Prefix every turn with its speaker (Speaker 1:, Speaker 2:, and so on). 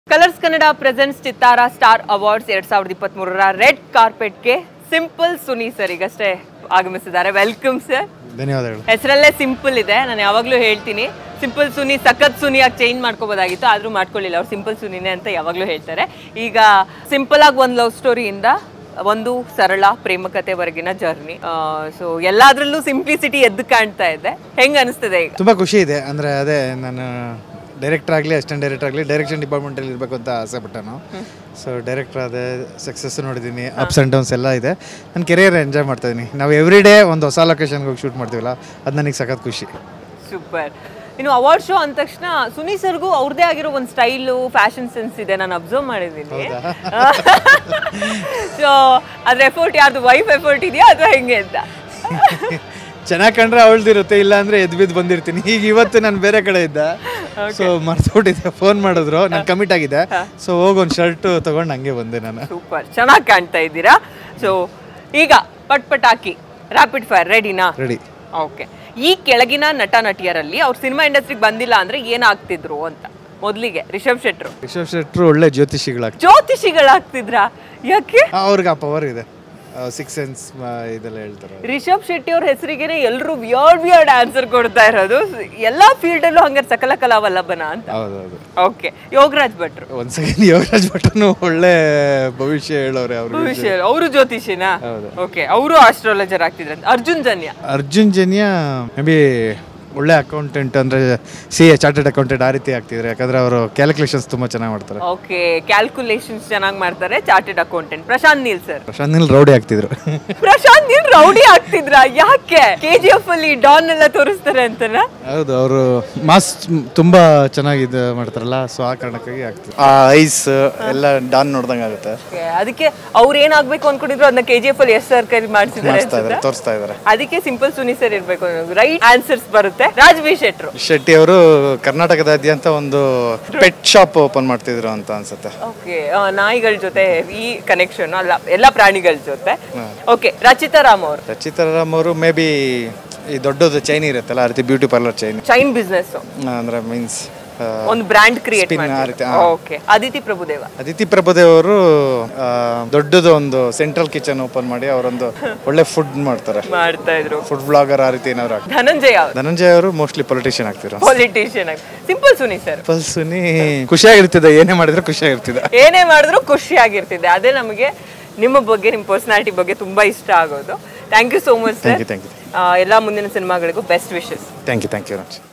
Speaker 1: Colours Kannada presents Chittara star awards ಎರಡ್ ಸಾವಿರದ ಇಪ್ಪತ್ತ್ ಮೂರರ ರೆಡ್ ಕಾರ್ಪೆಟ್ಗೆ ಸಿಂಪಲ್ ಸುನಿ ಸರ್ ಈಗಷ್ಟೇ ಆಗಮಿಸಿದ್ದಾರೆ ವೆಲ್ಕಮ್ ಸರ್
Speaker 2: ಧನ್ಯವಾದಗಳು
Speaker 1: ಹೆಸರಲ್ಲೇ ಸಿಂಪಲ್ ಇದೆ ನಾನು ಯಾವಾಗಲೂ ಹೇಳ್ತೀನಿ ಸಿಂಪಲ್ ಸುನಿ ಸಖತ್ ಸುನಿಯಾಗಿ ಚೇಂಜ್ ಮಾಡ್ಕೋಬೋದಾಗಿತ್ತು ಆದರೂ ಮಾಡ್ಕೊಳ್ಳಿಲ್ಲ ಅವ್ರು ಸಿಂಪಲ್ ಸುನಿನೇ ಅಂತ ಯಾವಾಗಲೂ ಹೇಳ್ತಾರೆ ಈಗ ಸಿಂಪಲ್ ಆಗಿ ಒಂದು ಲವ್ ಸ್ಟೋರಿಯಿಂದ ಒಂದು ಸರಳ ಪ್ರೇಮ ಕಥೆವರೆಗಿನ ಜರ್ನಿ ಸೊ ಎಲ್ಲಾದ್ರಲ್ಲೂ ಸಿಂಪ್ಲಿಸಿಟಿ ಎದ್ದು ಕಾಣ್ತಾ ಇದೆ ಹೆಂಗ್ ಅನಿಸ್ತದೆ ಈಗ
Speaker 2: ತುಂಬ ಖುಷಿ ಇದೆ ಅಂದರೆ ಅದೇ ನಾನು ಡೈರೆಕ್ಟರ್ ಆಗಲಿ ಅಸಿಸ್ಟೆಂಟ್ ಡೈರೆಕ್ಟರ್ ಆಗಲಿ ಡೈರೆಕ್ಷನ್ ಡಿಪಾರ್ಟ್ಮೆಂಟಲ್ಲಿ ಇರಬೇಕು ಅಂತ ಆಸೆ ಪಟ್ಟನು ಸೊ ಡೈರೆಕ್ಟರ್ ಅದೇ ಸಕ್ಸಸ್ ನೋಡಿದ್ದೀನಿ ಅಪ್ಸ್ ಆ್ಯಂಡ್ ಡೌನ್ಸ್ ಎಲ್ಲ ಇದೆ ನನ್ನ ಕೆರಿಯರ್ ಎಂಜಾಯ್ ಮಾಡ್ತಾಯಿದ್ದೀನಿ ನಾವು ಎವ್ರಿ ಡೇ ಒಂದು ಹೊಸ ಲೊಕೇಶನ್ಗೆ ಹೋಗಿ ಶೂಟ್ ಮಾಡ್ತೀವಲ್ಲ ಅದು ನನಗೆ ಸಖತ್ ಖುಷಿ
Speaker 1: ಸೂಪರ್ ಇನ್ನು ಅವಾರ್ಡ್ ಶೋ ಅಂದ ತಕ್ಷಣ ಸುನಿ ಸರ್ಗೂ ಅವ್ರದೇ ಆಗಿರೋ ಒಂದು ಸ್ಟೈಲು ಫ್ಯಾಷನ್ ಸೆನ್ಸ್ ಇದೆ ನಾನು ಅಬ್ಸರ್ವ್ ಮಾಡಿದ್ದೀನಿ ಸೊ ಅದ್ರ ಎಫರ್ಟ್ ಯಾರ್ದು ವೈಫ್ ಎಫರ್ಟ್ ಇದೆಯಾ ಅಥವಾ ಹೆಂಗೆ ಅಂತ
Speaker 2: ಚೆನ್ನಾಗಿ ಕಂಡ್ರೆ ಅವಳ್ದಿರುತ್ತೆ ಇಲ್ಲ ಅಂದರೆ ಎದ್ದು ಬಿದ್ದು ಬಂದಿರ್ತೀನಿ ಈಗ ಇವತ್ತು ನಾನು ಬೇರೆ ಕಡೆ ಇದ್ದೆ ಸೊ ಮರ್ತುಬಿಟ್ಟಿದ್ದೆ ಫೋನ್ ಮಾಡಿದ್ರು ನಾನು ಕಮಿಟ್ ಆಗಿದೆ ಸೊ ಹೋಗಿ ಒಂದು ಶರ್ಟ್ ತೊಗೊಂಡು ಹಂಗೆ ಬಂದೆ ನಾನು
Speaker 1: ಸೂಪರ್ ಚೆನ್ನಾಗಿ ಕಾಣ್ತಾ ಇದ್ದೀರಾ ಸೊ ಈಗ ಪಟ್ ಪಟ್ ಹಾಕಿ ರ್ಯಾಪಿಡ್ ಫೈರ್ ರೆಡಿನಾ
Speaker 2: ರೆಡಿ
Speaker 1: ಓಕೆ ಈ ಕೆಳಗಿನ ನಟ ನಟಿಯರಲ್ಲಿ ಅವ್ರ ಸಿನಿಮಾ ಇಂಡಸ್ಟ್ರಿಗೆ ಬಂದಿಲ್ಲ ಅಂದ್ರೆ ಏನಾಗ್ತಿದ್ರು ಅಂತ ಮೊದಲಿಗೆ ರಿಷಬ್ ಶೆಟ್ರು
Speaker 2: ರಿಷಬ್ ಶೆಟ್ರು ಒಳ್ಳೆ ಜ್ಯೋತಿಷಿಗಳಾಗ್ತಾರೆ
Speaker 1: ಜ್ಯೋತಿಷಿಗಳಾಗ್ತಿದ್ರಾ ಯಾಕೆ
Speaker 2: ಅವ್ರಿಗೆ ಆ ಪವರ್ ಇದೆ ಸಿಕ್ಸ್ ಸೆನ್ಸ್ ಇದೆಲ್ಲ ಹೇಳ್ತಾರೆ
Speaker 1: ರಿಷಬ್ ಶೆಟ್ಟಿ ಅವ್ರ ಹೆಸರಿಗೆನೆ ಎಲ್ಲರೂ ವಿಯರ್ಡ್ ವಿಯರ್ಡ್ ಆನ್ಸರ್ ಕೊಡ್ತಾ ಇರೋದು ಎಲ್ಲಾ ಫೀಲ್ಡ್ ಅಲ್ಲೂ ಹಂಗಾರೆ ಸಕಲ ಕಲಾವಲ್ಲಭನ ಅಂತ
Speaker 2: ಹೌದೌದು
Speaker 1: ಓಕೆ ಯೋಗರಾಜ್ ಭಟ್ರು
Speaker 2: ಒಂದ್ ಸೆಕೆಂಡ್ ಯೋಗರಾಜ್ ಭಟ್ರು ಒಳ್ಳೆ ಭವಿಷ್ಯ ಹೇಳೋರೆ ಅವರು
Speaker 1: ವಿಷಯ ಅವರು ಜ್ಯೋತಿಷಿನಾ
Speaker 2: ಹೌದು.
Speaker 1: ಓಕೆ ಅವರು ಆಸ್ಟ್ರಾಲಜರ್ ಆಗ್ತಿದ್ರಂತೆ ಅರ್ಜುನ್ ಜನ್ಯ
Speaker 2: ಅರ್ಜುನ್ ಜನ್ಯ ಮೇ ಬಿ ಒಳ್ಳೆ ಅಕೌಂಟೆಂಟ್ ಅಂದ್ರೆ ಸಿ ಎ ಚಾರ್ಟೆಡ್ ಅಕೌಂಟೆಂಟ್ ಆ ರೀತಿ ಆಗ್ತಿದ್ರು ಯಾಕಂದ್ರೆ ಅವರು ಕ್ಯಾಲ್ಕುಲೇಷನ್ಸ್ ತುಂಬಾ ಚೆನ್ನಾಗಿ ಮಾಡ್ತಾರೆ
Speaker 1: ಓಕೆ ಕ್ಯಾಲ್ಕುಲೇಷನ್ಸ್ ಚೆನ್ನಾಗಿ ಮಾಡ್ತಾರೆ chartered accountant Prashanth Neel sir
Speaker 2: Prashanth Neel rowdy ಆಗ್ತಿದ್ರು
Speaker 1: ಪ್ರಶಾಂತ್ ನೀಲ್ ರೌಡಿ ಆಗ್ತಿದ್ರ ಯಾಕೆ ಕೆ ಜಿ ಎಫ್ ಅಲ್ಲಿ ಡಾನ್ ಎಲ್ಲ ತೋರಿಸ್ತಾರೆ ಅಂತನಾ
Speaker 2: ಹೌದು ಅವರು ಮಾಸ್ ತುಂಬಾ ಚೆನ್ನಾಗಿ ಇದು ಮಾಡ್ತಾರಲ್ಲ ಸೊ ಆ ಕಾರಣಕ್ಕಾಗಿ ಆಗ್ತಿದ್ರು ಆ ಐಸ್ ಎಲ್ಲ ಡಾನ್ ನೋಡ್ದಂಗೆ ಆಗುತ್ತೆ
Speaker 1: Okay, ಅದಕ್ಕೆ ಅವ್ರು ಏನಾಗ್ಬೇಕು ಅನ್ಕೊಂಡಿದ್ರು ಅದನ್ನ ಕೆ ಜಿ ಎಫ್ ಅಲ್ಲಿ ಎಸ್ ಸರ್ ಕೈಲಿ ಮಾಡಿಸಿದ್ದಾರೆ
Speaker 2: ಮಾಡಿಸ್ತಾ ಇದಾರೆ ತೋರಿಸ್ತಾ ಇದಾರೆ
Speaker 1: ಅದಕ್ಕೆ ಸಿಂಪಲ್ ಸುನಿ ಸರ್ ಇರ್ಬೇಕು ರೈಟ್ ಆನ್ಸರ್ಸ್ ಬರುತ್ತೆ ರಾಜ್ಬಿ ಶೆಟ್ರು
Speaker 2: ಶೆಟ್ಟಿ ಅವರು ಕರ್ನಾಟಕದಾದ್ಯಂತ ಒಂದು ಪೆಟ್ ಶಾಪ್ ಓಪನ್ ಮಾಡ್ತಿದ್ರು ಅಂತ ಅನ್ಸುತ್ತೆ
Speaker 1: ಓಕೆ ನಾಯಿಗಳ ಜೊತೆ ಈ ಕನೆಕ್ಷನ್ ಅಲ್ಲ ಎಲ್ಲ ಪ್ರಾಣಿಗಳ ಜೊತೆ ಓಕೆ ರಚಿತಾ ರಾಮ್ ಅವರು
Speaker 2: ರಚಿತಾರಾಮ್ ಅವರು ಮೇ ಬಿ ಈ ದೊಡ್ಡದು ಚೈನ್ ಇರುತ್ತಲ್ಲ ಆ ರೀತಿ beauty parlour chain
Speaker 1: chain business
Speaker 2: ಅಂದ್ರೆ ಮೀನ್ಸ್
Speaker 1: ಒಂದು ಬ್ರ್ಯಾಂಡ್ ಕ್ರಿಯೇಟ್
Speaker 2: Spin ಆ ರೀತಿ, ಹಾ.
Speaker 1: ಓಕೆ ಅದಿತಿ ಪ್ರಭುದೇವ
Speaker 2: ಅದಿತಿ ಪ್ರಭುದೇವ್ ಅವರು ಆ, ದೊಡ್ಡದು ಒಂದು ಸೆಂಟ್ರಲ್ ಕಿಚನ್ ಓಪನ್ ಮಾಡಿ ಅವರೊಂದು ಒಳ್ಳೆ ಫುಡ್ ಮಾಡ್ತಾರೆ
Speaker 1: ಮಾಡ್ತಾ ಇದ್ರು
Speaker 2: ಫುಡ್ ಬ್ಲಾಗರ್ ಆ ರೀತಿ ಏನಾದ್ರು ಆಗ್ತಾರೆ
Speaker 1: ಧನಂಜಯ ಅವರು
Speaker 2: ಧನಂಜಯ ಅವರು ಮೋಸ್ಟ್ಲಿ ಪೊಲಿಟಿಷಿಯನ್ ಆಗ್ತಿರೋ
Speaker 1: ಪೊಲಿಟಿಷಿಯನ್ ಆಗಿ ಸಿಂಪಲ್ ಸುನಿ ಸರ್
Speaker 2: ಪಲ್ಸುನಿ ಖುಷಿಯಾಗಿರ್ತಿದೆ ಏನೇ ಮಾಡಿದ್ರೆ ಖುಷಿಯಾಗಿರ್ತಿದೆ
Speaker 1: ಏನೇ ಮಾಡಿದ್ರು ಖುಷಿ ಆಗಿರ್ತಿದೆ ಅದೇ ನಮಗೆ ನಿಮ್ಮ ಬಗ್ಗೆ ನಿಮ್ಮ ಪರ್ಸನಾಲಿಟಿ ಬಗ್ಗೆ ತುಂಬಾ ಇಷ್ಟ ಆಗೋದು thank you so much
Speaker 2: thank
Speaker 1: sir
Speaker 2: you thank you
Speaker 1: ಎಲ್ಲ ಮುಂದಿನ ಸಿನಿಮಾಗಳಿಗೂ best wishes
Speaker 2: thank you thank you much